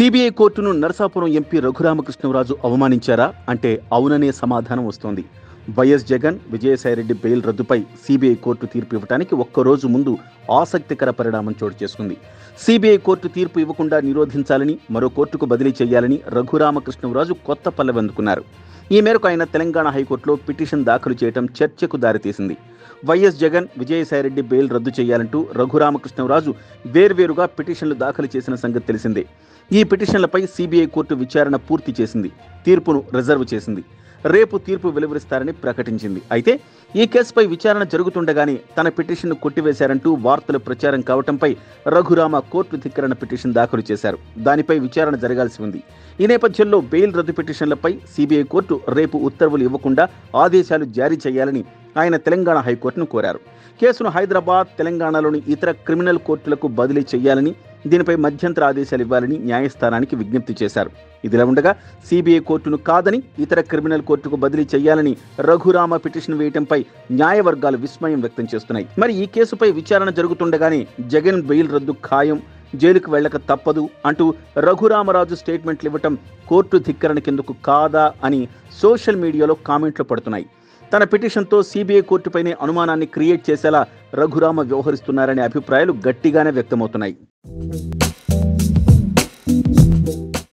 CBI కోర్టును Narasapuram MP Raghuramakrishnaraju అవమానించారా అంటే అవుననే సమాధానం వస్తోంది వైఎస్ జగన్ విజయసాయిరెడ్డి బెయిల్ రద్దుపై సిబిఐ కోర్టు తీర్పు ఇవ్వడానికి ఒక్కరోజు ముందు ఆసక్తికర పరిణామం చోటు చేసుకుంది సిబిఐ కోర్టు తీర్పు ఇవ్వకుండా నిరోధించాలని మరో కోర్టుకు బదిలీ చేయాలని రఘురామకృష్ణరాజు కొత్త పల్లెవెందుకున్నారు ఈ మేరకు ఆయన తెలంగాణ హైకోర్టులో పిటిషన్ దాఖలు చేయడం చర్చకు దారితీసింది వైఎస్ జగన్ విజయసాయిరెడ్డి బెయిల్ రద్దు చేయాలంటూ రఘురామకృష్ణరాజు వేర్వేరుగా పిటిషన్లు దాఖలు చేసిన సంగతి తెలిసిందే ఈ పిటిషన్లపై సిబిఐ కోర్టు విచారణ పూర్తి చేసింది తీర్పును రిజర్వ్ చేసింది రేపు తీర్పు వెలువరిస్తారని ప్రకటించింది అయితే ఈ కేసుపై విచారణ జరుగుతుండగానే తన పిటిషన్ను కొట్టివేశారంటూ వార్తలు ప్రచారం కావటంపై రఘురామ కోర్టు ధిక్కరణ పిటిషన్ దాఖలు చేశారు దానిపై విచారణ జరగాల్సి ఉంది ఈ నేపథ్యంలో బెయిల్ రద్దు పిటిషన్లపై సిబిఐ కోర్టు రేపు ఉత్తర్వులు ఇవ్వకుండా ఆదేశాలు జారీ చేయాలని ఆయన తెలంగాణ హైకోర్టును కోరారు కేసును హైదరాబాద్ తెలంగాణలోని ఇతర క్రిమినల్ కోర్టులకు బదిలీ చేయాలని దీనిపై మధ్యంతర ఆదేశాలు ఇవ్వాలని న్యాయస్థానానికి విజ్ఞప్తి చేశారు ఇదిలా ఉండగా సిబిఐ కోర్టును కాదని ఇతర క్రిమినల్ కోర్టుకు బదిలీ చేయాలని రఘురామ పిటిషన్ వేయటంపై న్యాయవర్గాలు విస్మయం వ్యక్తం చేస్తున్నాయి మరి ఈ కేసుపై విచారణ జరుగుతుండగానే జగన్ బెయిల్ రద్దు ఖాయం జైలుకు వెళ్ళక తప్పదు అంటూ రఘురామరాజు స్టేట్మెంట్లు ఇవ్వటం కోర్టు ధిక్కరణ కిందకు కాదా అని సోషల్ మీడియాలో కామెంట్లు పడుతున్నాయి తన పిటిషన్తో సిబిఐ కోర్టుపైనే అనుమానాన్ని క్రియేట్ చేసేలా రఘురామ వ్యవహరిస్తున్నారనే అభిప్రాయాలు గట్టిగానే వ్యక్తమవుతున్నాయి